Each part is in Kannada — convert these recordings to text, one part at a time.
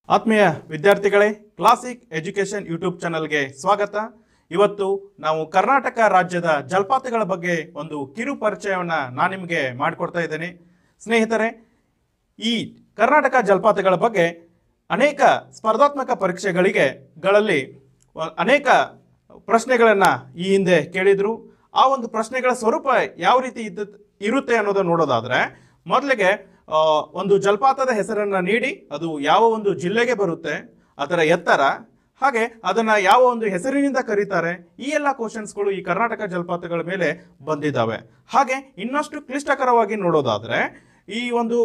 ಆತ್ಮೀಯ ವಿದ್ಯಾರ್ಥಿಗಳೇ ಕ್ಲಾಸಿಕ್ ಎಜುಕೇಶನ್ ಯೂಟ್ಯೂಬ್ ಚಾನಲ್ಗೆ ಸ್ವಾಗತ ಇವತ್ತು ನಾವು ಕರ್ನಾಟಕ ರಾಜ್ಯದ ಜಲಪಾತಗಳ ಬಗ್ಗೆ ಒಂದು ಕಿರು ಪರಿಚಯವನ್ನು ನಾನು ನಿಮಗೆ ಮಾಡಿಕೊಡ್ತಾ ಇದ್ದೇನೆ ಸ್ನೇಹಿತರೆ ಈ ಕರ್ನಾಟಕ ಜಲಪಾತಗಳ ಬಗ್ಗೆ ಅನೇಕ ಸ್ಪರ್ಧಾತ್ಮಕ ಪರೀಕ್ಷೆಗಳಿಗೆ ಗಳಲ್ಲಿ ವ- ಅನೇಕ ಪ್ರಶ್ನೆಗಳನ್ನು ಈ ಹಿಂದೆ ಕೇಳಿದ್ರು ಆ ಒಂದು ಪ್ರಶ್ನೆಗಳ ಸ್ವರೂಪ ಯಾವ ರೀತಿ ಇದ್ದ ಇರುತ್ತೆ ಅನ್ನೋದನ್ನು ನೋಡೋದಾದ್ರೆ ಮೊದಲಿಗೆ ಆ, ಒಂದು ಜಲಪಾತದ ಹೆಸರನ್ನು ನೀಡಿ ಅದು ಯಾವ ಒಂದು ಜಿಲ್ಲೆಗೆ ಬರುತ್ತೆ ಅದರ ಎತ್ತರ ಹಾಗೆ ಅದನ್ನ ಯಾವ ಒಂದು ಹೆಸರಿನಿಂದ ಕರೀತಾರೆ ಈ ಎಲ್ಲ ಕ್ವಶನ್ಸ್ಗಳು ಈ ಕರ್ನಾಟಕ ಜಲಪಾತಗಳ ಮೇಲೆ ಬಂದಿದ್ದಾವೆ ಹಾಗೆ ಇನ್ನಷ್ಟು ಕ್ಲಿಷ್ಟಕರವಾಗಿ ನೋಡೋದಾದ್ರೆ ಈ ಒಂದು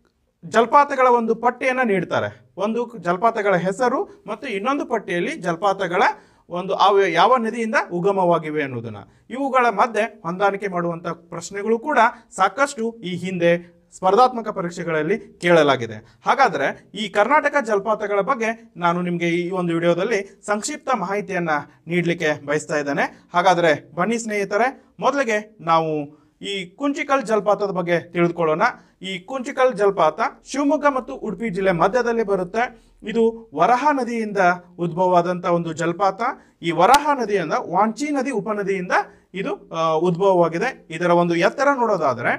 ಜಲಪಾತಗಳ ಒಂದು ಪಟ್ಟಿಯನ್ನು ನೀಡ್ತಾರೆ ಒಂದು ಜಲಪಾತಗಳ ಹೆಸರು ಮತ್ತು ಇನ್ನೊಂದು ಪಟ್ಟಿಯಲ್ಲಿ ಜಲಪಾತಗಳ ಒಂದು ಅವು ಯಾವ ನದಿಯಿಂದ ಉಗಮವಾಗಿವೆ ಅನ್ನೋದನ್ನ ಇವುಗಳ ಮಧ್ಯೆ ಹೊಂದಾಣಿಕೆ ಮಾಡುವಂಥ ಪ್ರಶ್ನೆಗಳು ಕೂಡ ಸಾಕಷ್ಟು ಈ ಹಿಂದೆ ಸ್ಪರ್ಧಾತ್ಮಕ ಪರೀಕ್ಷೆಗಳಲ್ಲಿ ಕೇಳಲಾಗಿದೆ ಹಾಗಾದರೆ ಈ ಕರ್ನಾಟಕ ಜಲಪಾತಗಳ ಬಗ್ಗೆ ನಾನು ನಿಮಗೆ ಈ ಒಂದು ವಿಡಿಯೋದಲ್ಲಿ ಸಂಕ್ಷಿಪ್ತ ಮಾಹಿತಿಯನ್ನು ನೀಡಲಿಕ್ಕೆ ಬಯಸ್ತಾ ಇದ್ದೇನೆ ಹಾಗಾದರೆ ಬನ್ನಿ ಸ್ನೇಹಿತರೆ ಮೊದಲಿಗೆ ನಾವು ಈ ಕುಂಚಿಕಲ್ ಜಲಪಾತದ ಬಗ್ಗೆ ತಿಳಿದುಕೊಳ್ಳೋಣ ಈ ಕುಂಚಿಕಲ್ ಜಲಪಾತ ಶಿವಮೊಗ್ಗ ಮತ್ತು ಉಡುಪಿ ಜಿಲ್ಲೆ ಮಧ್ಯದಲ್ಲಿ ಬರುತ್ತೆ ಇದು ವರಹ ನದಿಯಿಂದ ಉದ್ಭವವಾದಂಥ ಒಂದು ಜಲಪಾತ ಈ ವರಹ ನದಿಯಿಂದ ವಾಂಚಿ ನದಿ ಉಪನದಿಯಿಂದ ಇದು ಆ, ಉದ್ಭವವಾಗಿದೆ ಇದರ ಒಂದು ಎತ್ತರ ನೋಡೋದಾದರೆ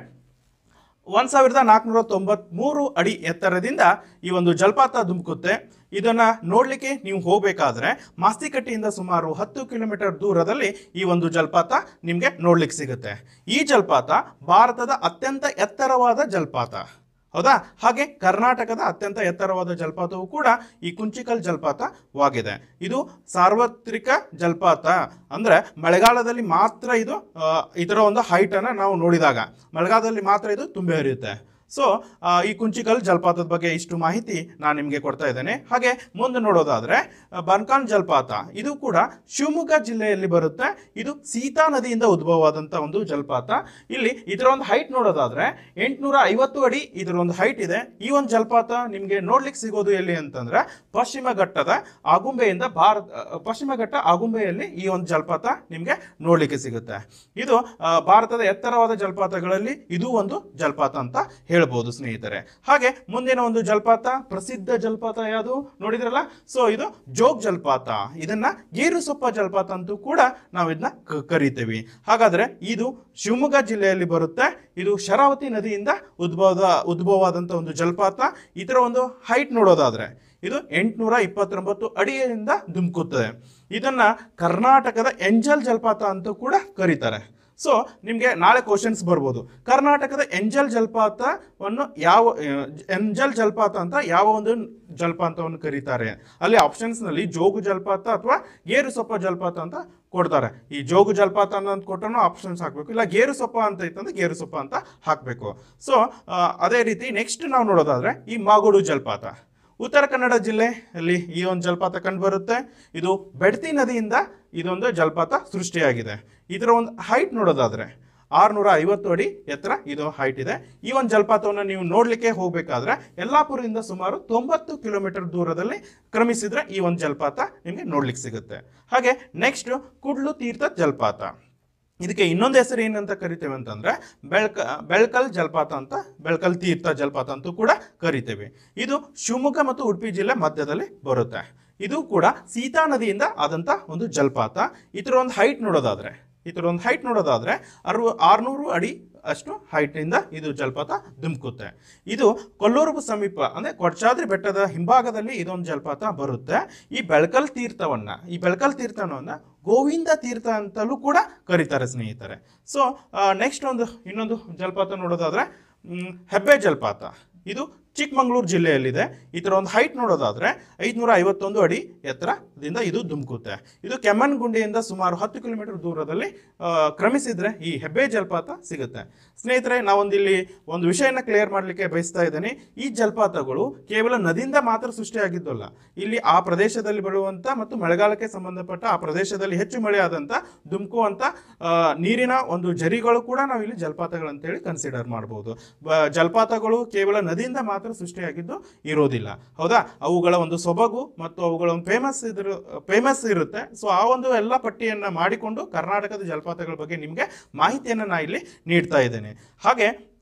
ಒಂದ್ ಸಾವಿರದ ನಾಲ್ಕುನೂರ ತೊಂಬತ್ಮೂರು ಅಡಿ ಎತ್ತರದಿಂದ ಈ ಒಂದು ಜಲಪಾತ ಧುಮುಕುತ್ತೆ ಇದನ್ನ ನೋಡ್ಲಿಕ್ಕೆ ನೀವು ಹೋಗಬೇಕಾದ್ರೆ ಮಾಸ್ತಿಕಟ್ಟಿಯಿಂದ ಸುಮಾರು ಹತ್ತು ಕಿಲೋಮೀಟರ್ ದೂರದಲ್ಲಿ ಈ ಒಂದು ಜಲಪಾತ ನಿಮಗೆ ನೋಡ್ಲಿಕ್ಕೆ ಸಿಗುತ್ತೆ ಈ ಜಲಪಾತ ಭಾರತದ ಅತ್ಯಂತ ಎತ್ತರವಾದ ಜಲಪಾತ ಹೌದಾ ಹಾಗೆ ಕರ್ನಾಟಕದ ಅತ್ಯಂತ ಎತ್ತರವಾದ ಜಲಪಾತವು ಕೂಡ ಈ ಕುಂಚಿಕಲ್ ಜಲಪಾತವಾಗಿದೆ ಇದು ಸಾರ್ವತ್ರಿಕ ಜಲಪಾತ ಅಂದ್ರೆ ಮಳೆಗಾಲದಲ್ಲಿ ಮಾತ್ರ ಇದು ಆ, ಇದರ ಒಂದು ಹೈಟ್ ಅನ್ನ ನಾವು ನೋಡಿದಾಗ ಮಳೆಗಾಲದಲ್ಲಿ ಮಾತ್ರ ಇದು ತುಂಬಿ ಹರಿಯುತ್ತೆ ಸೊ ಈ ಕುಂಚಿಕಲ್ ಜಲಪಾತದ ಬಗ್ಗೆ ಇಷ್ಟು ಮಾಹಿತಿ ನಾನು ನಿಮಗೆ ಕೊಡ್ತಾ ಇದ್ದೇನೆ ಹಾಗೆ ಮುಂದೆ ನೋಡೋದಾದ್ರೆ ಆ, ಬನ್ಕಾನ್ ಜಲಪಾತ ಇದು ಕೂಡ ಶಿವಮೊಗ್ಗ ಜಿಲ್ಲೆಯಲ್ಲಿ ಬರುತ್ತೆ ಇದು ಸೀತಾ ನದಿಯಿಂದ ಉದ್ಭವವಾದಂಥ ಒಂದು ಜಲಪಾತ ಇಲ್ಲಿ ಇದರ ಒಂದು ಹೈಟ್ ನೋಡೋದಾದ್ರೆ ಎಂಟುನೂರ ಐವತ್ತು ಅಡಿ ಇದರ ಒಂದು ಹೈಟ್ ಇದೆ ಈ ಒಂದು ಜಲಪಾತ ನಿಮಗೆ ನೋಡ್ಲಿಕ್ಕೆ ಸಿಗೋದು ಎಲ್ಲಿ ಅಂತಂದ್ರೆ ಪಶ್ಚಿಮ ಘಟ್ಟದ ಆಗುಂಬೆಯಿಂದ ಭಾರತ ಆ, ಪಶ್ಚಿಮ ಘಟ್ಟ ಆಗುಂಬೆಯಲ್ಲಿ ಈ ಒಂದು ಜಲಪಾತ ನಿಮಗೆ ನೋಡ್ಲಿಕ್ಕೆ ಸಿಗುತ್ತೆ ಇದು ಆ, ಭಾರತದ ಎತ್ತರವಾದ ಜಲಪಾತಗಳಲ್ಲಿ ಇದು ಒಂದು ಜಲಪಾತ ಅಂತ ಹೇಳ್ಬೋದು ಸ್ನೇಹಿತರೆ ಹಾಗೆ ಮುಂದಿನ ಒಂದು ಜಲಪಾತ ಪ್ರಸಿದ್ಧ ಜಲಪಾತ ಯಾವುದು ನೋಡಿದ್ರಲ್ಲ ಸೊ ಇದು ಜೋಗ್ ಜಲಪಾತ ಇದನ್ನ ಗೇರುಸೊಪ್ಪ ಜಲಪಾತ ಅಂತೂ ಕೂಡ ನಾವು ಇದನ್ನ ಕ- ಕರಿತೀವಿ ಹಾಗಾದ್ರೆ ಇದು ಶಿವಮೊಗ್ಗ ಜಿಲ್ಲೆಯಲ್ಲಿ ಬರುತ್ತೆ ಇದು ಶರಾವತಿ ನದಿಯಿಂದ ಉದ್ಭವದ ಉದ್ಭವವಾದಂಥ ಒಂದು ಜಲಪಾತ ಇದರ ಒಂದು ಹೈಟ್ ನೋಡೋದಾದ್ರೆ ಇದು ಎಂಟುನೂರ ಇಪ್ಪತ್ತೊಂಬತ್ತು ಅಡಿಯಿಂದ ಧುಮುಕುತ್ತದೆ ಇದನ್ನ ಕರ್ನಾಟಕದ ಎಂಜಲ್ ಜಲಪಾತ ಅಂತ ಕೂಡ ಕರೀತಾರೆ ಸೊ ನಿಮಗೆ ನಾಳೆ ಕ್ವಶನ್ಸ್ ಬರ್ಬೋದು ಕರ್ನಾಟಕದ ಎಂಜಲ್ ಜಲಪಾತವನ್ನು ಯಾವ ಎಂಜಲ್ ಜಲಪಾತ ಅಂತ ಯಾವ ಒಂದು ಜಲಪಾತವನ್ನು ಕರೀತಾರೆ ಅಲ್ಲಿ ಆಪ್ಷನ್ಸ್ನಲ್ಲಿ ಜೋಗು ಜಲಪಾತ ಅಥವಾ ಗೇರುಸೊಪ್ಪ ಜಲಪಾತ ಅಂತ ಕೊಡ್ತಾರೆ ಈ ಜೋಗು ಜಲಪಾತ ಅಂತ ಕೊಟ್ಟನು ಆಪ್ಷನ್ಸ್ ಹಾಕಬೇಕು ಇಲ್ಲ ಗೇರುಸೊಪ್ಪ ಅಂತ ಇತ್ತಂದ್ರೆ ಗೇರುಸೊಪ್ಪ ಅಂತ ಹಾಕಬೇಕು ಸೊ ಅದೇ ರೀತಿ ನೆಕ್ಸ್ಟ್ ನಾವು ನೋಡೋದಾದ್ರೆ ಈ ಮಾಗೋಡು ಜಲಪಾತ ಉತ್ತರ ಕನ್ನಡ ಜಿಲ್ಲೆಯಲ್ಲಿ ಈ ಒಂದು ಜಲಪಾತ ಕಂಡುಬರುತ್ತೆ ಇದು ಬೆಡ್ತಿ ನದಿಯಿಂದ ಇದೊಂದು ಜಲಪಾತ ಸೃಷ್ಟಿಯಾಗಿದೆ ಇದರ ಒಂದು ಹೈಟ್ ನೋಡೋದಾದ್ರೆ ಆರುನೂರ ಐವತ್ತು ಅಡಿ ಎತ್ತರ ಇದು ಹೈಟ್ ಇದೆ ಈ ಒಂದು ಜಲಪಾತವನ್ನು ನೀವು ನೋಡಲಿಕ್ಕೆ ಹೋಗಬೇಕಾದ್ರೆ ಯಲ್ಲಾಪುರದಿಂದ ಸುಮಾರು ತೊಂಬತ್ತು ಕಿಲೋಮೀಟರ್ ದೂರದಲ್ಲಿ ಕ್ರಮಿಸಿದ್ರೆ ಈ ಒಂದು ಜಲಪಾತ ನಿಮಗೆ ನೋಡ್ಲಿಕ್ಕೆ ಸಿಗುತ್ತೆ ಹಾಗೆ ನೆಕ್ಸ್ಟ್ ಕುಡ್ಲು ತೀರ್ಥ ಜಲಪಾತ ಇದಕ್ಕೆ ಇನ್ನೊಂದು ಹೆಸರು ಏನಂತ ಕರಿತೇವೆ ಅಂತಂದ್ರೆ ಬೆಳ್ಕ ಬೆಳ್ಕಲ್ ಜಲಪಾತ ಅಂತ ಬೆಳ್ಕಲ್ ತೀರ್ಥ ಜಲಪಾತ ಅಂತೂ ಕೂಡ ಕರಿತೇವೆ ಇದು ಶಿವಮೊಗ್ಗ ಮತ್ತು ಉಡುಪಿ ಜಿಲ್ಲೆ ಮಧ್ಯದಲ್ಲಿ ಬರುತ್ತೆ ಇದು ಕೂಡ ಸೀತಾ ನದಿಯಿಂದ ಆದಂಥ ಒಂದು ಜಲಪಾತ ಇದರ ಒಂದು ಹೈಟ್ ನೋಡೋದಾದ್ರೆ ಇದರ ಒಂದು ಹೈಟ್ ನೋಡೋದಾದ್ರೆ ಅರವ ಆರುನೂರು ಅಡಿ ಅಷ್ಟು ಹೈಟ್ನಿಂದ ಇದು ಜಲಪಾತ ಧುಮುಕುತ್ತೆ ಇದು ಕೊಲ್ಲೂರು ಸಮೀಪ ಅಂದರೆ ಕೊಡ್ಚಾದ್ರಿ ಬೆಟ್ಟದ ಹಿಂಭಾಗದಲ್ಲಿ ಇದೊಂದು ಜಲಪಾತ ಬರುತ್ತೆ ಈ ಬೆಳಕಲ್ ತೀರ್ಥವನ್ನ ಈ ಬೆಳಕಲ್ ತೀರ್ಥವನ್ನ ಗೋವಿಂದ ತೀರ್ಥ ಅಂತಲೂ ಕೂಡ ಕರೀತಾರೆ ಸ್ನೇಹಿತರೆ ಸೊ ನೆಕ್ಸ್ಟ್ ಒಂದು ಇನ್ನೊಂದು ಜಲಪಾತ ನೋಡೋದಾದ್ರೆ ಮ್, ಹೆಬ್ಬೆ ಜಲಪಾತ ಇದು ಚಿಕ್ಕಮಗಳೂರು ಜಿಲ್ಲೆಯಲ್ಲಿದೆ ಇದರ ಒಂದು ಹೈಟ್ ನೋಡೋದಾದ್ರೆ ಐದುನೂರ ಐವತ್ತೊಂದು ಅಡಿ ಎತ್ತರದಿಂದ ಇದು ಧುಮುಕುತ್ತೆ ಇದು ಕೆಮ್ಮನ್ಗುಂಡಿಯಿಂದ ಸುಮಾರು ಹತ್ತು ಕಿಲೋಮೀಟರ್ ದೂರದಲ್ಲಿ ಆ, ಕ್ರಮಿಸಿದ್ರೆ ಈ ಹೆಬ್ಬೆ ಜಲಪಾತ ಸಿಗುತ್ತೆ ಸ್ನೇಹಿತರೆ ನಾವೊಂದಿಲ್ಲಿ ಒಂದು ವಿಷಯನ ಕ್ಲಿಯರ್ ಮಾಡಲಿಕ್ಕೆ ಬಯಸ್ತಾ ಇದ್ದೇನೆ ಈ ಜಲಪಾತಗಳು ಕೇವಲ ನದಿಯಿಂದ ಮಾತ್ರ ಸೃಷ್ಟಿಯಾಗಿದ್ದಲ್ಲ ಇಲ್ಲಿ ಆ ಪ್ರದೇಶದಲ್ಲಿ ಬರುವಂತ ಮತ್ತು ಮಳೆಗಾಲಕ್ಕೆ ಸಂಬಂಧಪಟ್ಟ ಆ ಪ್ರದೇಶದಲ್ಲಿ ಹೆಚ್ಚು ಮಳೆಯಾದಂಥ ಧುಮುಕುವಂಥ ಆ, ನೀರಿನ ಒಂದು ಜರಿಗಳು ಕೂಡ ನಾವು ಇಲ್ಲಿ ಜಲಪಾತಗಳಂತೇಳಿ ಕನ್ಸಿಡರ್ ಮಾಡ್ಬೋದು ಬ- ಜಲಪಾತಗಳು ಕೇವಲ ನದಿಯಿಂದ ಮಾತ್ರ ಸೃಷ್ಟಿಯಾಗಿದ್ದು ಇರೋದಿಲ್ಲ ಹೌದಾ ಅವುಗಳ ಒಂದು ಸೊಬಗು ಮತ್ತು ಅವುಗಳ ಒಂದು ಫೇಮಸ್ ಇದ್ರ ಫೇಮಸ್ ಇರುತ್ತೆ ಸೊ ಆ ಒಂದು ಎಲ್ಲ ಪಟ್ಟಿಯನ್ನು ಮಾಡಿಕೊಂಡು ಕರ್ನಾಟಕದ ಜಲಪಾತಗಳ ಬಗ್ಗೆ ನಿಮಗೆ ಮಾಹಿತಿಯನ್ನು ನಾ ಇಲ್ಲಿ ನೀಡ್ತಾ ಇದ್ದೇನೆ ಹಾಗೆ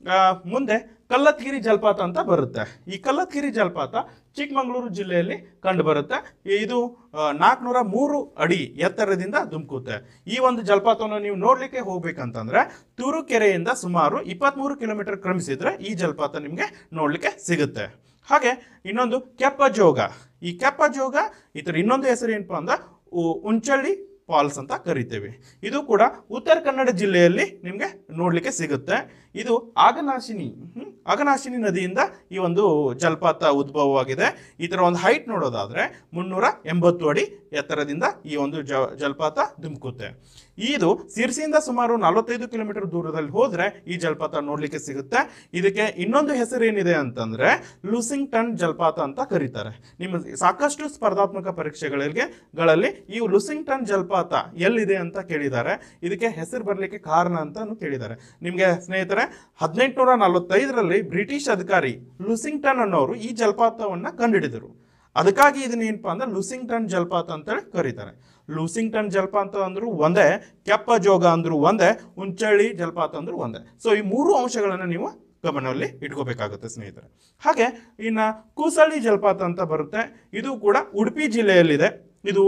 ಆ, ಮುಂದೆ ಕಲ್ಲತ್ಗಿರಿ ಜಲಪಾತ ಅಂತ ಬರುತ್ತೆ ಈ ಕಲ್ಲತ್ಗಿರಿ ಜಲಪಾತ ಚಿಕ್ಕಮಗಳೂರು ಜಿಲ್ಲೆಯಲ್ಲಿ ಕಂಡು ಬರುತ್ತೆ ಇದು ನಾಲ್ಕುನೂರ ಮೂರು ಅಡಿ ಎತ್ತರದಿಂದ ಧುಮುಕುತ್ತೆ ಈ ಒಂದು ಜಲಪಾತವನ್ನು ನೀವು ನೋಡ್ಲಿಕ್ಕೆ ಹೋಗ್ಬೇಕಂತಂದ್ರೆ ತೂರುಕೆರೆಯಿಂದ ಸುಮಾರು ಇಪ್ಪತ್ಮೂರು ಕಿಲೋಮೀಟರ್ ಕ್ರಮಿಸಿದ್ರೆ ಈ ಜಲಪಾತ ನಿಮಗೆ ನೋಡ್ಲಿಕ್ಕೆ ಸಿಗುತ್ತೆ ಹಾಗೆ ಇನ್ನೊಂದು ಕೆಪ್ಪಜೋಗ ಈ ಕೆಪ್ಪಜೋಗ ಇದರ ಇನ್ನೊಂದು ಹೆಸರು ಏನಪ್ಪಾ ಅಂದ್ರೆ ಉ- ಉಂಚಳ್ಳಿ ಫಾಲ್ಸ್ ಅಂತ ಕರಿತೇವೆ ಇದು ಕೂಡ ಉತ್ತರ ಕನ್ನಡ ಜಿಲ್ಲೆಯಲ್ಲಿ ನಿಮಗೆ ನೋಡ್ಲಿಕ್ಕೆ ಸಿಗುತ್ತೆ ಇದು ಆಗನಾಶಿನಿ ಹ್ಮ್, ಆಗನಾಶಿನಿ ನದಿಯಿಂದ ಈ ಒಂದು ಜಲಪಾತ ಉದ್ಭವವಾಗಿದೆ ಇದರ ಒಂದು ಹೈಟ್ ನೋಡೋದಾದ್ರೆ ಮುನ್ನೂರ ಎಂಬತ್ತು ಅಡಿ ಎತ್ತರದಿಂದ ಈ ಒಂದು ಜ ಜಲಪಾತ ಧುಮುಕುತ್ತೆ ಇದು ಸಿರ್ಸಿಯಿಂದ ಸುಮಾರು ನಲವತ್ತೈದು ಕಿಲೋಮೀಟರ್ ದೂರದಲ್ಲಿ ಹೋದ್ರೆ ಈ ಜಲಪಾತ ನೋಡ್ಲಿಕ್ಕೆ ಸಿಗುತ್ತೆ ಇದಕ್ಕೆ ಇನ್ನೊಂದು ಹೆಸರು ಏನಿದೆ ಅಂತಂದ್ರೆ ಲೂಸಿಂಗ್ಟನ್ ಜಲಪಾತ ಅಂತ ಕರೀತಾರೆ ನಿಮ್ಮ ಸಾಕಷ್ಟು ಸ್ಪರ್ಧಾತ್ಮಕ ಪರೀಕ್ಷೆಗಳಿಗೆ ಗಳಲ್ಲಿ ಈ ಲೂಸಿಂಗ್ಟನ್ ಜಲಪಾತ ಎಲ್ಲಿದೆ ಅಂತ ಕೇಳಿದ್ದಾರೆ ಇದಕ್ಕೆ ಹೆಸರು ಬರಲಿಕ್ಕೆ ಕಾರಣ ಅಂತಾನು ಕೇಳಿದ್ದಾರೆ ನಿಮಗೆ ಸ್ನೇಹಿತರೆ ಹದಿನೆಂಟುನೂರ ನಲವತ್ತೈದರಲ್ಲಿ ಬ್ರಿಟಿಷ್ ಅಧಿಕಾರಿ ಲೂಸಿಂಗ್ಟನ್ ಅನ್ನೋರು ಈ ಜಲಪಾತವನ್ನ ಕಂಡುಹಿಡಿದರು ಅದಕ್ಕಾಗಿ ಇದನ್ನ ಏನಪ್ಪಾ ಅಂದ್ರೆ ಲೂಸಿಂಗ್ಟನ್ ಜಲಪಾತ ಅಂತೇಳಿ ಕರೀತಾರೆ ಲೂಸಿಂಗ್ಟನ್ ಜಲಪಾತ ಅಂದ್ರು ಒಂದೇ ಕೆಪ್ಪ ಜೋಗ ಅಂದ್ರು ಒಂದೇ ಉಂಚಳ್ಳಿ ಜಲಪಾತ ಅಂದ್ರು ಒಂದೇ ಸೊ ಈ ಮೂರು ಅಂಶಗಳನ್ನು ನೀವು ಗಮನದಲ್ಲಿ ಇಟ್ಕೋಬೇಕಾಗುತ್ತೆ ಸ್ನೇಹಿತರೆ ಹಾಗೆ ಇನ್ನ ಕೂಸಳ್ಳಿ ಜಲಪಾತ ಅಂತ ಬರುತ್ತೆ ಇದು ಕೂಡ ಉಡುಪಿ ಜಿಲ್ಲೆಯಲ್ಲಿದೆ ಇದು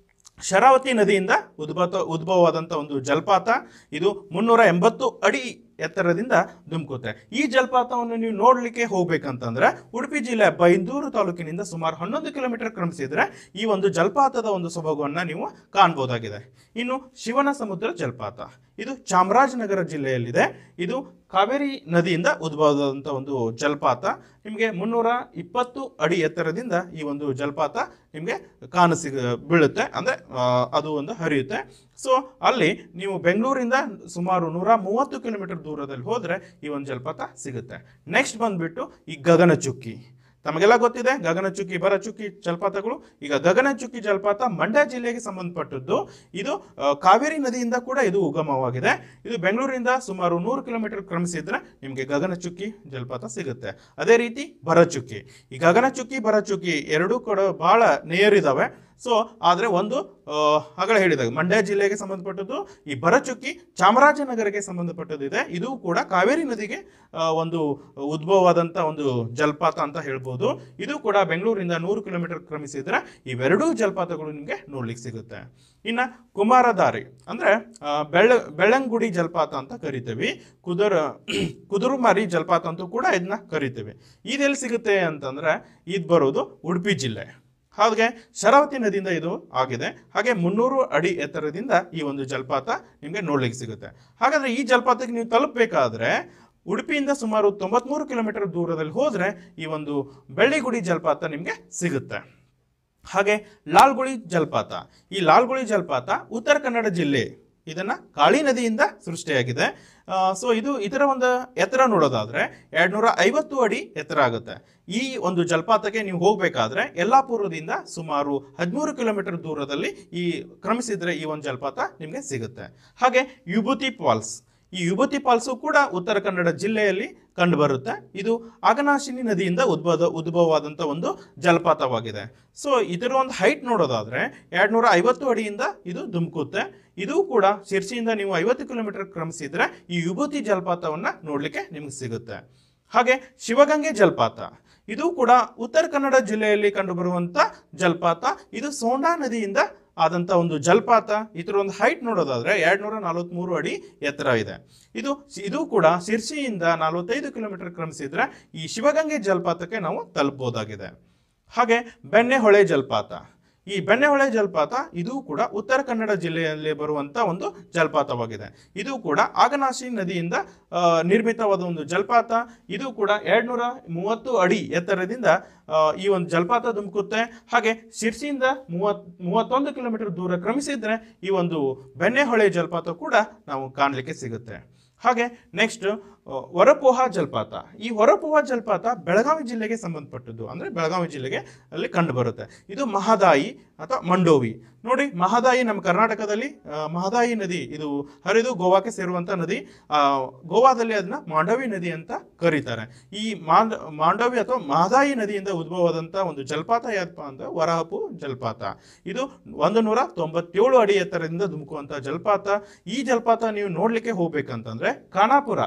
ಶರಾವತಿ ನದಿಯಿಂದ ಉದ್ಭವ ಉದ್ಭವವಾದಂಥ ಒಂದು ಜಲಪಾತ ಇದು ಮುನ್ನೂರ ಎಂಬತ್ತು ಅಡಿ ಎತ್ತರದಿಂದ ಧುಮುಕುತ್ತೆ ಈ ಜಲಪಾತವನ್ನು ನೀವು ನೋಡ್ಲಿಕ್ಕೆ ಹೋಗ್ಬೇಕಂತಂದ್ರೆ ಉಡುಪಿ ಜಿಲ್ಲೆ ಬೈಂದೂರು ತಾಲೂಕಿನಿಂದ ಸುಮಾರು ಹನ್ನೊಂದು ಕಿಲೋಮೀಟರ್ ಕ್ರಮಿಸಿದ್ರೆ ಈ ಒಂದು ಜಲಪಾತದ ಒಂದು ಸೊಬಗನ್ನ ನೀವು ಕಾಣಬಹುದಾಗಿದೆ ಇನ್ನು ಶಿವನ ಸಮುದ್ರ ಜಲಪಾತ ಇದು ಚಾಮರಾಜನಗರ ಜಿಲ್ಲೆಯಲ್ಲಿದೆ ಇದು ಕಾವೇರಿ ನದಿಯಿಂದ ಉದ್ಭವವಾದಂಥ ಒಂದು ಜಲಪಾತ ನಿಮಗೆ ಮುನ್ನೂರ ಇಪ್ಪತ್ತು ಅಡಿ ಎತ್ತರದಿಂದ ಈ ಒಂದು ಜಲಪಾತ ನಿಮಗೆ ಕಾಣಸಿ ಬೀಳುತ್ತೆ ಅಂದರೆ ಅದು ಒಂದು ಹರಿಯುತ್ತೆ ಸೊ ಅಲ್ಲಿ ನೀವು ಬೆಂಗಳೂರಿಂದ ಸುಮಾರು ನೂರ ಮೂವತ್ತು ಕಿಲೋಮೀಟರ್ ದೂರದಲ್ಲಿ ಹೋದರೆ ಈ ಒಂದು ಜಲಪಾತ ಸಿಗುತ್ತೆ ನೆಕ್ಸ್ಟ್ ಬಂದ್ಬಿಟ್ಟು ಈ ಗಗನಚುಕ್ಕಿ ತಮಗೆಲ್ಲ ಗೊತ್ತಿದೆ ಗಗನಚುಕ್ಕಿ ಬರಚುಕ್ಕಿ ಜಲಪಾತಗಳು ಈಗ ಗಗನಚುಕ್ಕಿ ಜಲಪಾತ ಮಂಡ್ಯ ಜಿಲ್ಲೆಗೆ ಸಂಬಂಧಪಟ್ಟದ್ದು ಇದು ಆ, ಕಾವೇರಿ ನದಿಯಿಂದ ಕೂಡ ಇದು ಉಗಮವಾಗಿದೆ ಇದು ಬೆಂಗಳೂರಿಂದ ಸುಮಾರು ನೂರು ಕಿಲೋಮೀಟರ್ ಕ್ರಮಿಸಿದ್ರೆ ನಿಮಗೆ ಗಗನಚುಕ್ಕಿ ಜಲಪಾತ ಸಿಗುತ್ತೆ ಅದೇ ರೀತಿ ಭರಚುಕ್ಕಿ ಈ ಗಗನಚುಕ್ಕಿ ಭರಚುಕ್ಕಿ ಎರಡೂ ಕೂಡ ಬಹಳ ನೇರ್ ಇದಾವೆ ಸೊ ಆದರೆ ಒಂದು ಆ, ಆಗಲೇ ಹೇಳಿದಾಗ ಮಂಡ್ಯ ಜಿಲ್ಲೆಗೆ ಸಂಬಂಧಪಟ್ಟದ್ದು ಈ ಭರಚುಕ್ಕಿ ಚಾಮರಾಜನಗರಕ್ಕೆ ಸಂಬಂಧಪಟ್ಟದ್ದು ಇದೆ ಇದು ಕೂಡ ಕಾವೇರಿ ನದಿಗೆ ಆ, ಒಂದು ಉದ್ಭವವಾದಂಥ ಒಂದು ಜಲಪಾತ ಅಂತ ಹೇಳ್ಬೋದು ಇದು ಕೂಡ ಬೆಂಗಳೂರಿಂದ ನೂರು ಕಿಲೋಮೀಟರ್ ಕ್ರಮಿಸಿದ್ರೆ ಇವೆರಡೂ ಜಲಪಾತಗಳು ನಿಮಗೆ ನೋಡ್ಲಿಕ್ಕೆ ಸಿಗುತ್ತೆ ಇನ್ನ ಕುಮಾರಧಾರಿ ಅಂದ್ರೆ ಆ, ಬೆಳ್ಳ ಬೆಳ್ಳಂಗುಡಿ ಜಲಪಾತ ಅಂತ ಕರಿತೀವಿ ಕುದುರ ಕುದುರುಮಾರಿ ಜಲಪಾತ ಅಂತೂ ಕೂಡ ಇದನ್ನ ಕರಿತೀವಿ ಇದೆಲ್ಲಿ ಸಿಗುತ್ತೆ ಅಂತಂದ್ರೆ ಇದು ಬರೋದು ಉಡುಪಿ ಜಿಲ್ಲೆ ಹಾಗೆ ಶರಾವತಿ ನದಿಯಿಂದ ಇದು ಆಗಿದೆ ಹಾಗೆ ಮುನ್ನೂರು ಅಡಿ ಎತ್ತರದಿಂದ ಈ ಒಂದು ಜಲಪಾತ ನಿಮಗೆ ನೋಡ್ಲಿಕ್ಕೆ ಸಿಗುತ್ತೆ ಹಾಗಾದ್ರೆ ಈ ಜಲಪಾತಕ್ಕೆ ನೀವು ತಲುಪಬೇಕಾದ್ರೆ ಉಡುಪಿಯಿಂದ ಸುಮಾರು ತೊಂಬತ್ಮೂರು ಕಿಲೋಮೀಟರ್ ದೂರದಲ್ಲಿ ಹೋದ್ರೆ ಈ ಒಂದು ಬೆಳ್ಳಿಗುಡಿ ಜಲಪಾತ ನಿಮಗೆ ಸಿಗುತ್ತೆ ಹಾಗೆ ಲಾಲ್ಗುಳಿ ಜಲಪಾತ ಈ ಲಾಲ್ಗುಳಿ ಜಲಪಾತ ಉತ್ತರ ಕನ್ನಡ ಜಿಲ್ಲೆ ಇದನ್ನ ಕಾಳಿ ನದಿಯಿಂದ ಸೃಷ್ಟಿಯಾಗಿದೆ ಸೊ ಇದು ಇದರ ಒಂದು ಎತ್ತರ ನೋಡೋದಾದ್ರೆ ಎರಡ್ನೂರ ಐವತ್ತು ಅಡಿ ಎತ್ತರ ಆಗುತ್ತೆ ಈ ಒಂದು ಜಲಪಾತಕ್ಕೆ ನೀವು ಹೋಗಬೇಕಾದ್ರೆ ಯಲ್ಲಾಪುರದಿಂದ ಸುಮಾರು ಹದಿಮೂರು ಕಿಲೋಮೀಟರ್ ದೂರದಲ್ಲಿ ಈ ಕ್ರಮಿಸಿದ್ರೆ ಈ ಒಂದು ಜಲಪಾತ ನಿಮಗೆ ಸಿಗುತ್ತೆ ಹಾಗೆ ಯುಬುತಿ ಫಾಲ್ಸ್ ಈ ಯುಬತಿ ಫಾಲ್ಸು ಕೂಡ ಉತ್ತರ ಕನ್ನಡ ಜಿಲ್ಲೆಯಲ್ಲಿ ಕಂಡು ಬರುತ್ತೆ ಇದು ಆಗನಾಶಿನಿ ನದಿಯಿಂದ ಉದ್ಭವ ಉದ್ಭವವಾದಂಥ ಒಂದು ಜಲಪಾತವಾಗಿದೆ ಸೊ ಇದರ ಒಂದು ಹೈಟ್ ನೋಡೋದಾದ್ರೆ ಎರಡ್ನೂರ ಐವತ್ತು ಅಡಿಯಿಂದ ಇದು ಧುಮುಕುತ್ತೆ ಇದು ಕೂಡ ಶಿರ್ಸಿಯಿಂದ ನೀವು ಐವತ್ತು ಕಿಲೋಮೀಟರ್ ಕ್ರಮಿಸಿದ್ರೆ ಈ ವಿಭೂತಿ ಜಲಪಾತವನ್ನ ನೋಡ್ಲಿಕ್ಕೆ ನಿಮ್ಗೆ ಸಿಗುತ್ತೆ ಹಾಗೆ ಶಿವಗಂಗೆ ಜಲಪಾತ ಇದು ಕೂಡ ಉತ್ತರ ಕನ್ನಡ ಜಿಲ್ಲೆಯಲ್ಲಿ ಕಂಡುಬರುವಂತ ಜಲಪಾತ ಇದು ಸೋಂಡಾ ನದಿಯಿಂದ ಆದಂತ ಒಂದು ಜಲಪಾತ ಇದರ ಒಂದು ಹೈಟ್ ನೋಡೋದಾದ್ರೆ ಎರಡ್ನೂರ ನಲವತ್ಮೂರು ಅಡಿ ಎತ್ತರ ಇದೆ ಇದು ಇದು ಕೂಡ ಶಿರ್ಸಿಯಿಂದ ನಲವತ್ತೈದು ಕಿಲೋಮೀಟರ್ ಕ್ರಮಿಸಿದ್ರೆ ಈ ಶಿವಗಂಗೆ ಜಲಪಾತಕ್ಕೆ ನಾವು ತಲುಪಬಹುದಾಗಿದೆ ಹಾಗೆ ಬೆಣ್ಣೆಹೊಳೆ ಜಲಪಾತ ಈ ಬೆಣ್ಣೆಹೊಳೆ ಜಲಪಾತ ಇದು ಕೂಡ ಉತ್ತರ ಕನ್ನಡ ಜಿಲ್ಲೆಯಲ್ಲಿ ಬರುವಂತ ಒಂದು ಜಲಪಾತವಾಗಿದೆ ಇದು ಕೂಡ ಆಗನಾಶಿ ನದಿಯಿಂದ ಆ, ನಿರ್ಮಿತವಾದ ಒಂದು ಜಲಪಾತ ಇದು ಕೂಡ ಎರಡ್ನೂರ ಮೂವತ್ತು ಅಡಿ ಎತ್ತರದಿಂದ ಆ, ಈ ಒಂದು ಜಲಪಾತ ಧುಮುಕುತ್ತೆ ಹಾಗೆ ಶಿರ್ಸಿಯಿಂದ ಮೂವತ್ ಮೂವತ್ತೊಂದು ಕಿಲೋಮೀಟರ್ ದೂರ ಕ್ರಮಿಸಿದ್ರೆ ಈ ಒಂದು ಬೆಣ್ಣೆಹೊಳೆ ಜಲಪಾತ ಕೂಡ ನಾವು ಕಾಣಲಿಕ್ಕೆ ಸಿಗುತ್ತೆ ಹಾಗೆ ನೆಕ್ಸ್ಟ್ ಹೊರಪೋಹ ಜಲಪಾತ ಈ ಹೊರಪೋಹ ಜಲಪಾತ ಬೆಳಗಾವಿ ಜಿಲ್ಲೆಗೆ ಸಂಬಂಧಪಟ್ಟದ್ದು ಅಂದ್ರೆ ಬೆಳಗಾವಿ ಜಿಲ್ಲೆಗೆ ಅಲ್ಲಿ ಕಂಡು ಬರುತ್ತೆ ಇದು ಮಹದಾಯಿ ಅಥವಾ ಮಂಡೋವಿ ನೋಡಿ ಮಹದಾಯಿ ನಮ್ಮ ಕರ್ನಾಟಕದಲ್ಲಿ ಆ, ಮಹದಾಯಿ ನದಿ ಇದು ಹರಿದು ಗೋವಾಕ್ಕೆ ಸೇರುವಂತ ನದಿ ಆ, ಗೋವಾದಲ್ಲಿ ಅದನ್ನ ಮಾಂಡವಿ ನದಿ ಅಂತ ಕರೀತಾರೆ ಈ ಮಾಂಡ ಮಾಂಡವಿ ಅಥವಾ ಮಹದಾಯಿ ನದಿಯಿಂದ ಉದ್ಭವವಾದಂತ ಒಂದು ಜಲಪಾತ ಯಾವಪ್ಪ ಅಂದ್ರೆ ವರಹಪು ಜಲಪಾತ ಇದು ಒಂದು ನೂರ ತೊಂಬತ್ತೇಳು ಅಡಿ ಎತ್ತರದಿಂದ ಧುಮುಕುವಂತ ಜಲಪಾತ ಈ ಜಲಪಾತ ನೀವು ನೋಡ್ಲಿಕ್ಕೆ ಹೋಗ್ಬೇಕಂತಂದ್ರೆ ಖಾನಾಪುರ ಬೆಳಗಾವಿ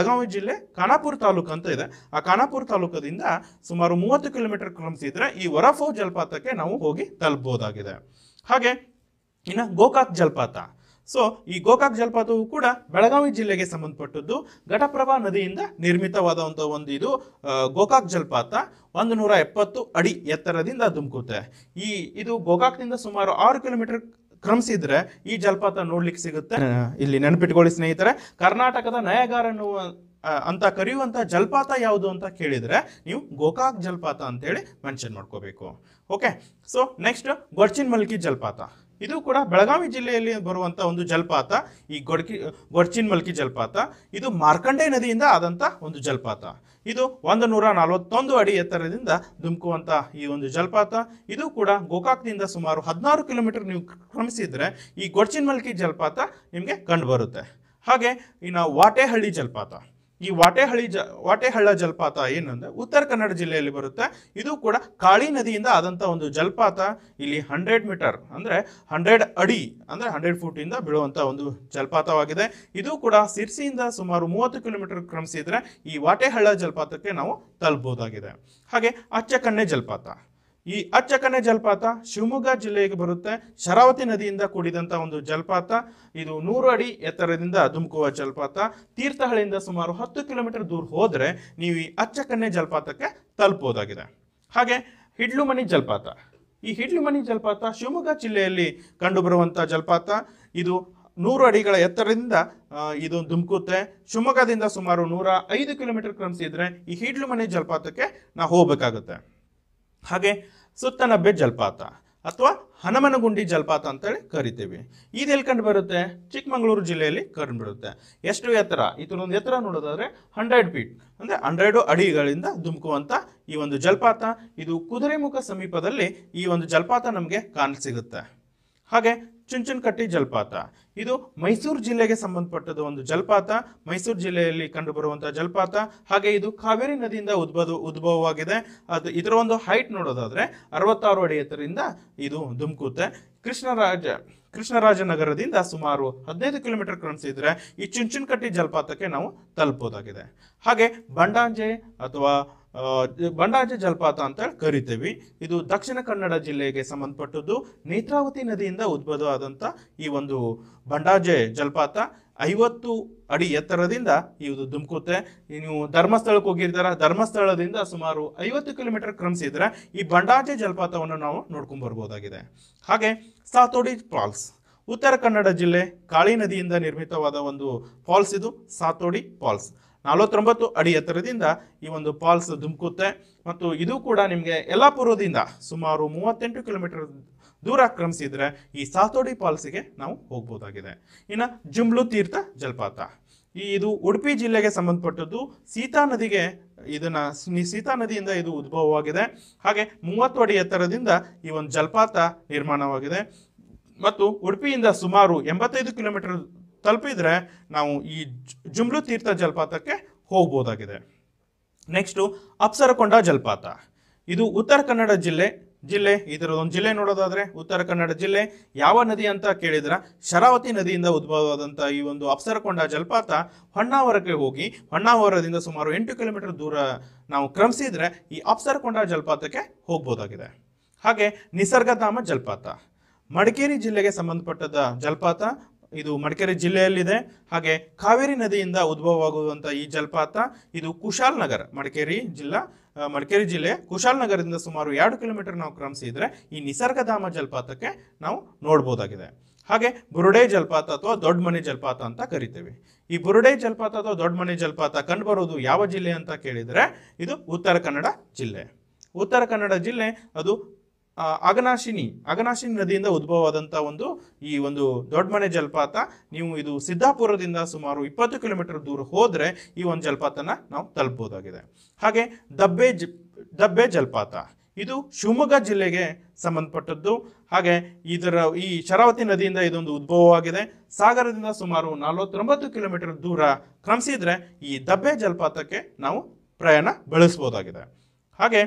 ಬೆಳಗಾವಿ ಜಿಲ್ಲೆ ಖಾನಾಪುರ ತಾಲೂಕು ಅಂತ ಇದೆ ಆ ಖಾನಾಪುರ ತಾಲೂಕದಿಂದ ಸುಮಾರು ಮೂವತ್ತು ಕಿಲೋಮೀಟರ್ ಕ್ರಮಿಸಿದ್ರೆ ಈ ವರಫೋ ಜಲಪಾತಕ್ಕೆ ನಾವು ಹೋಗಿ ತಲುಪಬಹುದಾಗಿದೆ ಹಾಗೆ ಇನ್ನು ಗೋಕಾಕ್ ಜಲಪಾತ ಸೊ ಈ ಗೋಕಾಕ್ ಜಲಪಾತವು ಕೂಡ ಬೆಳಗಾವಿ ಜಿಲ್ಲೆಗೆ ಸಂಬಂಧಪಟ್ಟದ್ದು ಘಟಪ್ರಭಾ ನದಿಯಿಂದ ನಿರ್ಮಿತವಾದಂಥ ಒಂದು ಇದು ಆ, ಗೋಕಾಕ್ ಜಲಪಾತ ಒಂದು ನೂರ ಎಪ್ಪತ್ತು ಅಡಿ ಎತ್ತರದಿಂದ ಧುಮುಕುತ್ತೆ ಈ ಇದು ಗೋಕಾಕ್ನಿಂದ ಸುಮಾರು ಆರು ಕಿಲೋಮೀಟರ್ ಕ್ರಮಿಸಿದ್ರೆ ಈ ಜಲಪಾತ ನೋಡ್ಲಿಕ್ಕೆ ಸಿಗುತ್ತೆ ಆ, ಇಲ್ಲಿ ನೆನಪಿಟ್ಕೊಳ್ಳಿ ಸ್ನೇಹಿತರೆ ಕರ್ನಾಟಕದ ನಯಗಾರ ಅನ್ನುವ ಆ, ಅಂತ ಕರೆಯುವಂತ ಜಲಪಾತ ಯಾವುದು ಅಂತ ಕೇಳಿದ್ರೆ ನೀವು ಗೋಕಾಕ್ ಜಲಪಾತ ಅಂತೇಳಿ ಮೆನ್ಷನ್ ಮಾಡ್ಕೋಬೇಕು okay so next Gorchin Malki ಜಲಪಾತ ಇದು ಕೂಡ ಬೆಳಗಾವಿ ಜಿಲ್ಲೆಯಲ್ಲಿ ಬರುವಂತ ಒಂದು ಜಲಪಾತ ಈ ಗೊಡ್ಕಿ ಗೊರ್ಚಿನ್ ಮಲ್ಕಿ ಜಲಪಾತ ಇದು ಮಾರ್ಕಂಡೆ ನದಿಯಿಂದ ಆದಂತ ಒಂದು ಜಲಪಾತ ಇದು ಒಂದು ನೂರ ನಲವತ್ತೊಂದು ಅಡಿ ಎತ್ತರದಿಂದ ಧುಮುಕುವಂತ ಈ ಒಂದು ಜಲಪಾತ ಇದು ಕೂಡ ಗೋಕಾಕ್ನಿಂದ ಸುಮಾರು ಹದಿನಾರು ಕಿಲೋಮೀಟರ್ ನೀವು ಕ್ರಮಿಸಿದ್ರೆ ಈ ಗೊರ್ಚಿನ್ ಮಲ್ಕಿ ಜಲಪಾತ ನಿಮಗೆ ಕಂಡು ಬರುತ್ತೆ ಹಾಗೆ ಇನ್ನು ವಾಟೆಹಳ್ಳಿ ಜಲಪಾತ ಈ ವಾಟೆಹಳ್ಳಿ ಜ ವಾಟೆಹಳ್ಳ ಜಲಪಾತ ಏನಂದ್ರೆ ಉತ್ತರ ಕನ್ನಡ ಜಿಲ್ಲೆಯಲ್ಲಿ ಬರುತ್ತೆ ಇದು ಕೂಡ ಕಾಳಿ ನದಿಯಿಂದ ಆದಂತ ಒಂದು ಜಲಪಾತ ಇಲ್ಲಿ ಹಂಡ್ರೆಡ್ ಮೀಟರ್ ಅಂದ್ರೆ ಹಂಡ್ರೆಡ್ ಅಡಿ ಅಂದ್ರೆ ಹಂಡ್ರೆಡ್ ಫೂಟ್ ಇಂದ ಬೀಳುವಂತ ಒಂದು ಜಲಪಾತವಾಗಿದೆ ಇದು ಕೂಡ ಸಿರ್ಸಿಯಿಂದ ಸುಮಾರು ಮೂವತ್ತು ಕಿಲೋಮೀಟರ್ ಕ್ರಮಿಸಿದ್ರೆ ಈ ವಾಟೆಹಳ್ಳ ಜಲಪಾತಕ್ಕೆ ನಾವು ತಲುಪಬಹುದಾಗಿದೆ ಹಾಗೆ ಅಚ್ಚಕನ್ನೆ ಜಲಪಾತ ಈ ಅಚ್ಚಕನ್ನೆ ಜಲಪಾತ ಶಿವಮೊಗ್ಗ ಜಿಲ್ಲೆಗೆ ಬರುತ್ತೆ ಶರಾವತಿ ನದಿಯಿಂದ ಕೂಡಿದಂತ ಒಂದು ಜಲಪಾತ ಇದು ನೂರು ಅಡಿ ಎತ್ತರದಿಂದ ಧುಮುಕುವ ಜಲಪಾತ ತೀರ್ಥಹಳ್ಳಿಯಿಂದ ಸುಮಾರು ಹತ್ತು ಕಿಲೋಮೀಟರ್ ದೂರ ಹೋದ್ರೆ ನೀವು ಈ ಅಚ್ಚಕನ್ನೆ ಜಲಪಾತಕ್ಕೆ ತಲುಪಬಹುದಾಗಿದೆ ಹಾಗೆ ಹಿಡ್ಲುಮನಿ ಜಲಪಾತ ಈ ಹಿಡ್ಲುಮನಿ ಜಲಪಾತ ಶಿವಮೊಗ್ಗ ಜಿಲ್ಲೆಯಲ್ಲಿ ಕಂಡುಬರುವಂಥ ಜಲಪಾತ ಇದು ನೂರು ಅಡಿಗಳ ಎತ್ತರದಿಂದ ಆ, ಇದು ಧುಮುಕುತ್ತೆ ಶಿವಮೊಗ್ಗದಿಂದ ಸುಮಾರು ನೂರ ಐದು ಕಿಲೋಮೀಟರ್ ಕ್ರಮಿಸಿದ್ರೆ ಈ ಹಿಡ್ಲುಮನೆ ಜಲಪಾತಕ್ಕೆ ನಾವು ಹೋಗಬೇಕಾಗುತ್ತೆ ಹಾಗೆ ಸುತ್ತನಬ್ಬೆ ಜಲಪಾತ ಅಥವಾ ಹನುಮನಗುಂಡಿ ಜಲಪಾತ ಅಂತೇಳಿ ಕರಿತೀವಿ ಇದು ಎಲ್ಲಿ ಕಂಡು ಬರುತ್ತೆ ಚಿಕ್ಕಮಗಳೂರು ಜಿಲ್ಲೆಯಲ್ಲಿ ಕಂಡು ಬರುತ್ತೆ ಎಷ್ಟು ಎತ್ತರ ಇದರೊಂದು ಎತ್ತರ ನೋಡೋದಾದ್ರೆ ಹಂಡ್ರೆಡ್ ಫೀಟ್ ಅಂದ್ರೆ ಹಂಡ್ರೆಡ್ ಅಡಿಗಳಿಂದ ಧುಮುಕುವಂತ ಈ ಒಂದು ಜಲಪಾತ ಇದು ಕುದುರೆಮುಖ ಸಮೀಪದಲ್ಲಿ ಈ ಒಂದು ಜಲಪಾತ ನಮಗೆ ಕಾಣಸಿಗುತ್ತೆ ಹಾಗೆ ಚುಂಚನಕಟ್ಟಿ ಜಲಪಾತ ಇದು ಮೈಸೂರು ಜಿಲ್ಲೆಗೆ ಸಂಬಂಧಪಟ್ಟದ ಒಂದು ಜಲಪಾತ ಮೈಸೂರು ಜಿಲ್ಲೆಯಲ್ಲಿ ಕಂಡುಬರುವಂತಹ ಜಲಪಾತ ಹಾಗೆ ಇದು ಕಾವೇರಿ ನದಿಯಿಂದ ಉದ್ಭವ ಉದ್ಭವವಾಗಿದೆ ಅದು ಇದರ ಒಂದು ಹೈಟ್ ನೋಡೋದಾದ್ರೆ ಅರವತ್ತಾರು ಅಡಿ ಎತ್ತರದಿಂದ ಇದು ಧುಮುಕುತ್ತೆ ಕೃಷ್ಣರಾಜ ಕೃಷ್ಣರಾಜನಗರದಿಂದ ಸುಮಾರು ಹದಿನೈದು ಕಿಲೋಮೀಟರ್ ಕ್ರಮಿಸಿದ್ರೆ ಈ ಚುಂಚನಕಟ್ಟಿ ಜಲಪಾತಕ್ಕೆ ನಾವು ತಲುಪಬಹುದಾಗಿದೆ ಹಾಗೆ ಬಂಡಾಂಜೆ ಅಥವಾ ಆ, ಬಂಡಾಜೆ ಜಲಪಾತ ಅಂತ ಕರಿತೀವಿ ಇದು ದಕ್ಷಿಣ ಕನ್ನಡ ಜಿಲ್ಲೆಗೆ ಸಂಬಂಧಪಟ್ಟದ್ದು ನೇತ್ರಾವತಿ ನದಿಯಿಂದ ಉದ್ಭವವಾದಂಥ ಈ ಒಂದು ಬಂಡಾಜೆ ಜಲಪಾತ ಐವತ್ತು ಅಡಿ ಎತ್ತರದಿಂದ ಇದು ಧುಮುಕುತ್ತೆ ನೀವು ಧರ್ಮಸ್ಥಳಕ್ಕೆ ಹೋಗಿರ್ತಾರ ಧರ್ಮಸ್ಥಳದಿಂದ ಸುಮಾರು ಐವತ್ತು ಕಿಲೋಮೀಟರ್ ಕ್ರಮಿಸಿದ್ರೆ ಈ ಬಂಡಾಜೆ ಜಲಪಾತವನ್ನು ನಾವು ನೋಡ್ಕೊಂಡ್ ಬರ್ಬೋದಾಗಿದೆ ಹಾಗೆ ಸಾತೋಡಿ ಫಾಲ್ಸ್ ಉತ್ತರ ಕನ್ನಡ ಜಿಲ್ಲೆ ಕಾಳಿ ನದಿಯಿಂದ ನಿರ್ಮಿತವಾದ ಒಂದು ಫಾಲ್ಸ್ ಇದು ಸಾತೋಡಿ ಫಾಲ್ಸ್ ನಲವತ್ತೊಂಬತ್ತು ಅಡಿ ಎತ್ತರದಿಂದ ಈ ಒಂದು ಫಾಲ್ಸ್ ಧುಮುಕುತ್ತೆ ಮತ್ತು ಇದು ಕೂಡ ನಿಮಗೆ ಯಲ್ಲಾಪುರದಿಂದ ಸುಮಾರು ಮೂವತ್ತೆಂಟು ಕಿಲೋಮೀಟರ್ ದೂರ ಕ್ರಮಿಸಿದ್ರೆ ಈ ಸಾತೋಡಿ ಫಾಲ್ಸ್ಗೆ ನಾವು ಹೋಗ್ಬೋದಾಗಿದೆ ಇನ್ನು ಜುಮ್ಲು ತೀರ್ಥ ಜಲಪಾತ ಈ ಇದು ಉಡುಪಿ ಜಿಲ್ಲೆಗೆ ಸಂಬಂಧಪಟ್ಟದ್ದು ಸೀತಾ ನದಿಗೆ ಇದನ್ನ ಸ್- ಸೀತಾ ನದಿಯಿಂದ ಇದು ಉದ್ಭವವಾಗಿದೆ ಹಾಗೆ ಮೂವತ್ತು ಅಡಿ ಎತ್ತರದಿಂದ ಈ ಒಂದು ಜಲಪಾತ ನಿರ್ಮಾಣವಾಗಿದೆ ಮತ್ತು ಉಡುಪಿಯಿಂದ ಸುಮಾರು ಎಂಬತ್ತೈದು ಕಿಲೋಮೀಟರ್ ತಲುಪಿದ್ರೆ ನಾವು ಈ ಜು- ಜುಮ್ಲು ತೀರ್ಥ ಜಲಪಾತಕ್ಕೆ ಹೋಗ್ಬೋದಾಗಿದೆ ನೆಕ್ಸ್ಟು ಅಪ್ಸರಕೊಂಡ ಜಲಪಾತ ಇದು ಉತ್ತರ ಕನ್ನಡ ಜಿಲ್ಲೆ ಜಿಲ್ಲೆ ಇದರ ಒಂದು ಜಿಲ್ಲೆ ನೋಡೋದಾದ್ರೆ ಉತ್ತರ ಕನ್ನಡ ಜಿಲ್ಲೆ ಯಾವ ನದಿ ಅಂತ ಕೇಳಿದ್ರ ಶರಾವತಿ ನದಿಯಿಂದ ಉದ್ಭವವಾದಂಥ ಈ ಒಂದು ಅಪ್ಸರಕೊಂಡ ಜಲಪಾತ ಹೊನ್ನಾವರಕ್ಕೆ ಹೋಗಿ ಹೊನ್ನಾವರದಿಂದ ಸುಮಾರು ಎಂಟು ಕಿಲೋಮೀಟರ್ ದೂರ ನಾವು ಕ್ರಮಿಸಿದ್ರೆ ಈ ಅಪ್ಸರಕೊಂಡ ಜಲಪಾತಕ್ಕೆ ಹೋಗ್ಬೋದಾಗಿದೆ ಹಾಗೆ ನಿಸರ್ಗಧಾಮ ಜಲಪಾತ ಮಡಿಕೇರಿ ಜಿಲ್ಲೆಗೆ ಸಂಬಂಧಪಟ್ಟದ ಜಲಪಾತ ಇದು ಮಡಿಕೇರಿ ಜಿಲ್ಲೆಯಲ್ಲಿದೆ ಹಾಗೆ ಕಾವೇರಿ ನದಿಯಿಂದ ಉದ್ಭವವಾಗುವಂಥ ಈ ಜಲಪಾತ ಇದು ಕುಶಾಲ್ ನಗರ್ ಮಡಿಕೇರಿ ಜಿಲ್ಲಾ ಆ, ಮಡಿಕೇರಿ ಜಿಲ್ಲೆ ಕುಶಾಲ್ ನಗರದಿಂದ ಸುಮಾರು ಎರಡು ಕಿಲೋಮೀಟರ್ ನಾವು ಕ್ರಮಿಸಿದ್ರೆ ಈ ನಿಸರ್ಗಧಾಮ ಜಲಪಾತಕ್ಕೆ ನಾವು ನೋಡ್ಬೋದಾಗಿದೆ ಹಾಗೆ ಬುರುಡೆ ಜಲಪಾತ ಅಥವಾ ದೊಡ್ಡ ಮನೆ ಜಲಪಾತ ಅಂತ ಕರಿತೇವೆ ಈ ಬುರುಡೆ ಜಲಪಾತ ಅಥವಾ ದೊಡ್ಡ ಮನೆ ಜಲಪಾತ ಕಂಡುಬರೋದು ಯಾವ ಜಿಲ್ಲೆ ಅಂತ ಕೇಳಿದರೆ ಇದು ಉತ್ತರ ಕನ್ನಡ ಜಿಲ್ಲೆ ಉತ್ತರ ಕನ್ನಡ ಜಿಲ್ಲೆ ಅದು ಆ, ಅಗನಾಶಿನಿ ಅಗನಾಶಿನಿ ನದಿಯಿಂದ ಉದ್ಭವವಾದಂಥ ಒಂದು ಈ ಒಂದು ದೊಡ್ಡಮನೆ ಜಲಪಾತ ನೀವು ಇದು ಸಿದ್ದಾಪುರದಿಂದ ಸುಮಾರು ಇಪ್ಪತ್ತು ಕಿಲೋಮೀಟರ್ ದೂರ ಹೋದರೆ ಈ ಒಂದು ಜಲಪಾತನ ನಾವು ತಲುಪಬಹುದಾಗಿದೆ ಹಾಗೆ ದಬ್ಬೆ ಜ ದಬ್ಬೆ ಜಲಪಾತ ಇದು ಶಿವಮೊಗ್ಗ ಜಿಲ್ಲೆಗೆ ಸಂಬಂಧಪಟ್ಟದ್ದು ಹಾಗೆ ಇದರ ಈ ಶರಾವತಿ ನದಿಯಿಂದ ಇದೊಂದು ಉದ್ಭವವಾಗಿದೆ ಸಾಗರದಿಂದ ಸುಮಾರು ನಲವತ್ತೊಂಬತ್ತು ಕಿಲೋಮೀಟರ್ ದೂರ ಕ್ರಮಿಸಿದ್ರೆ ಈ ದಬ್ಬೆ ಜಲಪಾತಕ್ಕೆ ನಾವು ಪ್ರಯಾಣ ಬೆಳೆಸ್ಬೋದಾಗಿದೆ ಹಾಗೆ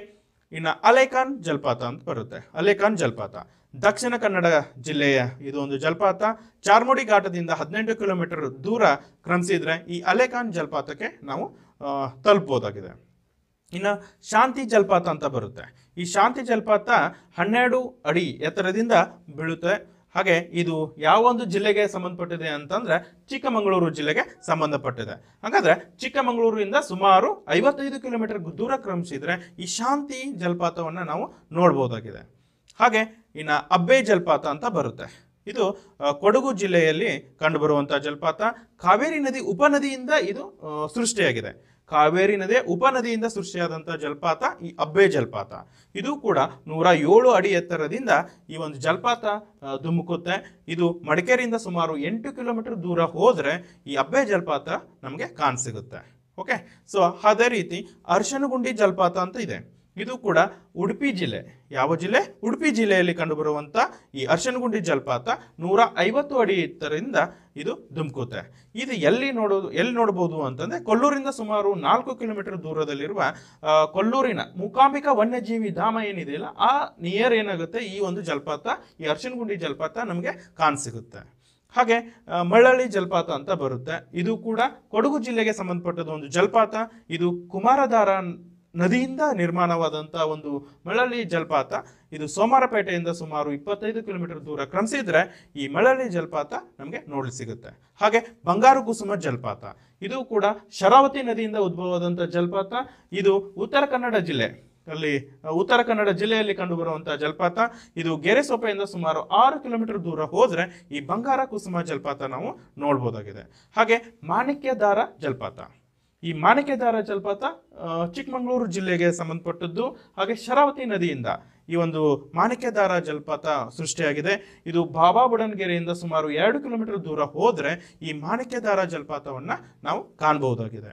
ಇನ್ನು ಅಲೇಕಾನ್ ಜಲಪಾತ ಅಂತ ಬರುತ್ತೆ ಅಲೇಕಾನ್ ಜಲಪಾತ ದಕ್ಷಿಣ ಕನ್ನಡ ಜಿಲ್ಲೆಯ ಇದು ಒಂದು ಜಲಪಾತ ಚಾರ್ಮುಡಿ ಘಾಟದಿಂದ ಹದಿನೆಂಟು ಕಿಲೋಮೀಟರ್ ದೂರ ಕ್ರಮಿಸಿದ್ರೆ ಈ ಅಲೇಕಾನ್ ಜಲಪಾತಕ್ಕೆ ನಾವು ಆ, ತಲುಪಬಹುದಾಗಿದೆ ಇನ್ನು ಶಾಂತಿ ಜಲಪಾತ ಅಂತ ಬರುತ್ತೆ ಈ ಶಾಂತಿ ಜಲಪಾತ ಹನ್ನೆರಡು ಅಡಿ ಎತ್ತರದಿಂದ ಬೀಳುತ್ತೆ ಹಾಗೆ ಇದು ಯಾವ ಒಂದು ಜಿಲ್ಲೆಗೆ ಸಂಬಂಧಪಟ್ಟಿದೆ ಅಂತಂದ್ರೆ ಚಿಕ್ಕಮಗಳೂರು ಜಿಲ್ಲೆಗೆ ಸಂಬಂಧಪಟ್ಟಿದೆ ಹಾಗಾದ್ರೆ ಚಿಕ್ಕಮಗಳೂರಿನಿಂದ ಸುಮಾರು ಐವತ್ತೈದು ಕಿಲೋಮೀಟರ್ ದೂರ ಕ್ರಮಿಸಿದ್ರೆ ಈ ಶಾಂತಿ ಜಲಪಾತವನ್ನು ನಾವು ನೋಡ್ಬೋದಾಗಿದೆ ಹಾಗೆ ಇನ್ನು ಅಬ್ಬೆ ಜಲಪಾತ ಅಂತ ಬರುತ್ತೆ ಇದು ಆ, ಕೊಡಗು ಜಿಲ್ಲೆಯಲ್ಲಿ ಕಂಡುಬರುವಂಥ ಜಲಪಾತ ಕಾವೇರಿ ನದಿ ಉಪನದಿಯಿಂದ ಇದು ಆ, ಸೃಷ್ಟಿಯಾಗಿದೆ ಕಾವೇರಿ ನದಿಯ ಉಪನದಿಯಿಂದ ಸೃಷ್ಟಿಯಾದಂಥ ಜಲಪಾತ ಈ ಅಬ್ಬೆ ಜಲಪಾತ ಇದು ಕೂಡ ನೂರ ಏಳು ಅಡಿ ಎತ್ತರದಿಂದ ಈ ಒಂದು ಜಲಪಾತ ಆ, ಧುಮುಕುತ್ತೆ ಇದು ಮಡಿಕೇರಿಯಿಂದ ಸುಮಾರು ಎಂಟು ಕಿಲೋಮೀಟರ್ ದೂರ ಹೋದರೆ ಈ ಅಬ್ಬೆ ಜಲಪಾತ ನಮಗೆ ಕಾಣಸಿಗುತ್ತೆ ಓಕೆ ಸೊ ಅದೇ ರೀತಿ ಅರ್ಶನಗುಂಡಿ ಜಲಪಾತ ಅಂತ ಇದೆ ಇದು ಕೂಡ ಉಡುಪಿ ಜಿಲ್ಲೆ ಯಾವ ಜಿಲ್ಲೆ ಉಡುಪಿ ಜಿಲ್ಲೆಯಲ್ಲಿ ಕಂಡುಬರುವಂಥ ಈ ಅರ್ಶನಗುಂಡಿ ಜಲಪಾತ ನೂರ ಐವತ್ತು ಅಡಿ ಎತ್ತರದಿಂದ ಇದು ಧುಮುಕುತ್ತೆ ಇದು ಎಲ್ಲಿ ನೋಡೋದು ಎಲ್ಲಿ ನೋಡ್ಬೋದು ಅಂತಂದ್ರೆ ಕೊಲ್ಲೂರಿಂದ ಸುಮಾರು ನಾಲ್ಕು ಕಿಲೋಮೀಟರ್ ದೂರದಲ್ಲಿರುವ ಆ, ಕೊಲ್ಲೂರಿನ ಮೂಕಾಂಬಿಕಾ ವನ್ಯಜೀವಿ ಧಾಮ ಏನಿದೆಯಲ್ಲ ಆ ನಿಯರ್ ಏನಾಗುತ್ತೆ ಈ ಒಂದು ಜಲಪಾತ ಈ ಅರ್ಶನಗುಂಡಿ ಜಲಪಾತ ನಮಗೆ ಕಾಣಸಿಗುತ್ತೆ ಹಾಗೆ ಆ, ಮಳ್ಳಳ್ಳಿ ಜಲಪಾತ ಅಂತ ಬರುತ್ತೆ ಇದು ಕೂಡ ಕೊಡಗು ಜಿಲ್ಲೆಗೆ ಸಂಬಂಧಪಟ್ಟದ ಒಂದು ಜಲಪಾತ ಇದು ಕುಮಾರಧಾರ ನದಿಯಿಂದ ನಿರ್ಮಾಣವಾದಂಥ ಒಂದು ಮಳಲಿ ಜಲಪಾತ ಇದು ಸೋಮಾರಪೇಟೆಯಿಂದ ಸುಮಾರು ಇಪ್ಪತ್ತೈದು ಕಿಲೋಮೀಟರ್ ದೂರ ಕ್ರಮಿಸಿದ್ರೆ ಈ ಮಳಲಿ ಜಲಪಾತ ನಮಗೆ ನೋಡಲಿ ಸಿಗುತ್ತೆ ಹಾಗೆ ಬಂಗಾರು ಕುಸುಮ ಜಲಪಾತ ಇದು ಕೂಡ ಶರಾವತಿ ನದಿಯಿಂದ ಉದ್ಭವವಾದಂಥ ಜಲಪಾತ ಇದು ಉತ್ತರ ಕನ್ನಡ ಜಿಲ್ಲೆ ಅಲ್ಲಿ ಅಹ್, ಉತ್ತರ ಕನ್ನಡ ಜಿಲ್ಲೆಯಲ್ಲಿ ಕಂಡುಬರುವಂತಹ ಜಲಪಾತ ಇದು ಗೆರೆಸೊಪ್ಪೆಯಿಂದ ಸುಮಾರು ಆರು ಕಿಲೋಮೀಟರ್ ದೂರ ಹೋದ್ರೆ ಈ ಬಂಗಾರ ಕುಸುಮ ಜಲಪಾತ ನಾವು ನೋಡ್ಬೋದಾಗಿದೆ ಹಾಗೆ ಮಾಣಿಕ್ಯದಾರ ಜಲಪಾತ ಈ ಮಾಣಿಕ್ಯದಾರ ಜಲಪಾತ ಆ, ಚಿಕ್ಕಮಗಳೂರು ಜಿಲ್ಲೆಗೆ ಸಂಬಂಧಪಟ್ಟದ್ದು ಹಾಗೆ ಶರಾವತಿ ನದಿಯಿಂದ ಈ ಒಂದು ಮಾಣಿಕ್ಯದಾರ ಜಲಪಾತ ಸೃಷ್ಟಿಯಾಗಿದೆ ಇದು ಬಾಬಾ ಬುಡನ್ಗೆರೆಯಿಂದ ಸುಮಾರು ಎರಡು ಕಿಲೋಮೀಟರ್ ದೂರ ಹೋದರೆ ಈ ಮಾಣಿಕ್ಯದಾರ ಜಲಪಾತವನ್ನು ನಾವು ಕಾಣಬಹುದಾಗಿದೆ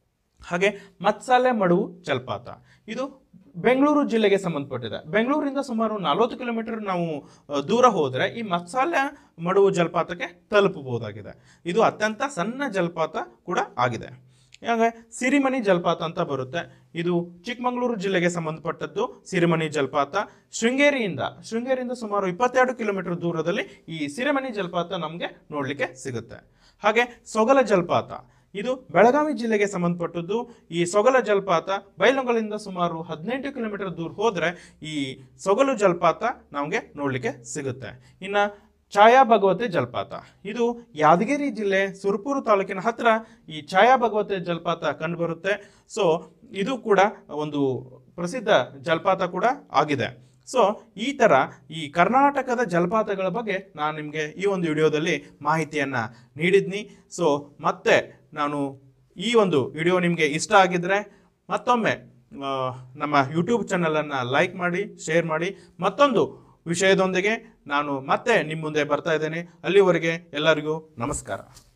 ಹಾಗೆ ಮತ್ಸಾಲೆ ಮಡುವು ಜಲಪಾತ ಇದು ಬೆಂಗಳೂರು ಜಿಲ್ಲೆಗೆ ಸಂಬಂಧಪಟ್ಟಿದೆ ಬೆಂಗಳೂರಿಂದ ಸುಮಾರು ನಲವತ್ತು ಕಿಲೋಮೀಟರ್ ನಾವು ಆ, ದೂರ ಹೋದರೆ ಈ ಮತ್ಸಾಲೆ ಮಡುವು ಜಲಪಾತಕ್ಕೆ ತಲುಪಬಹುದಾಗಿದೆ ಇದು ಅತ್ಯಂತ ಸಣ್ಣ ಜಲಪಾತ ಕೂಡ ಆಗಿದೆ ಹಾಗೆ ಸಿರಿಮನಿ ಜಲಪಾತ ಅಂತ ಬರುತ್ತೆ ಇದು ಚಿಕ್ಕಮಗಳೂರು ಜಿಲ್ಲೆಗೆ ಸಂಬಂಧಪಟ್ಟದ್ದು ಸಿರಿಮನಿ ಜಲಪಾತ ಶೃಂಗೇರಿಯಿಂದ ಶೃಂಗೇರಿಯಿಂದ ಸುಮಾರು ಇಪ್ಪತ್ತೆರಡು ಕಿಲೋಮೀಟರ್ ದೂರದಲ್ಲಿ ಈ ಸಿರಿಮನಿ ಜಲಪಾತ ನಮಗೆ ನೋಡಲಿಕ್ಕೆ ಸಿಗುತ್ತೆ ಹಾಗೆ ಸೊಗಲ ಜಲಪಾತ ಇದು ಬೆಳಗಾವಿ ಜಿಲ್ಲೆಗೆ ಸಂಬಂಧಪಟ್ಟದ್ದು ಈ ಸೊಗಲ ಜಲಪಾತ ಬೈಲೊಂಗಲಿಂದ ಸುಮಾರು ಹದಿನೆಂಟು ಕಿಲೋಮೀಟರ್ ದೂರ ಹೋದರೆ ಈ ಸೊಗಲು ಜಲಪಾತ ನಮಗೆ ನೋಡಲಿಕ್ಕೆ ಸಿಗುತ್ತೆ ಇನ್ನು ಛಾಯಾ ಭಗವತಿ ಜಲಪಾತ ಇದು ಯಾದಗಿರಿ ಜಿಲ್ಲೆ ಸುರಪುರ ತಾಲೂಕಿನ ಹತ್ರ ಈ ಛಾಯಾ ಭಗವತಿ ಜಲಪಾತ ಕಂಡುಬರುತ್ತೆ ಸೊ ಇದು ಕೂಡ ಒಂದು ಪ್ರಸಿದ್ಧ ಜಲಪಾತ ಕೂಡ ಆಗಿದೆ ಸೊ ಈ ಥರ ಈ ಕರ್ನಾಟಕದ ಜಲಪಾತಗಳ ಬಗ್ಗೆ ನಾನು ನಿಮಗೆ ಈ ಒಂದು ವಿಡಿಯೋದಲ್ಲಿ ಮಾಹಿತಿಯನ್ನು ನೀಡಿದ್ನಿ ಸೊ ಮತ್ತೆ ನಾನು ಈ ಒಂದು ವಿಡಿಯೋ ನಿಮಗೆ ಇಷ್ಟ ಆಗಿದ್ದರೆ ಮತ್ತೊಮ್ಮೆ ಆ, ನಮ್ಮ ಯೂಟ್ಯೂಬ್ ಚಾನಲನ್ನು ಲೈಕ್ ಮಾಡಿ ಶೇರ್ ಮಾಡಿ ಮತ್ತೊಂದು ವಿಷಯದೊಂದಿಗೆ ನಾನು ಮತ್ತೆ ನಿಮ್ಮ ಮುಂದೆ ಬರ್ತಾ ಇದ್ದೇನೆ ಅಲ್ಲಿವರೆಗೆ ಎಲ್ಲರಿಗೂ ನಮಸ್ಕಾರ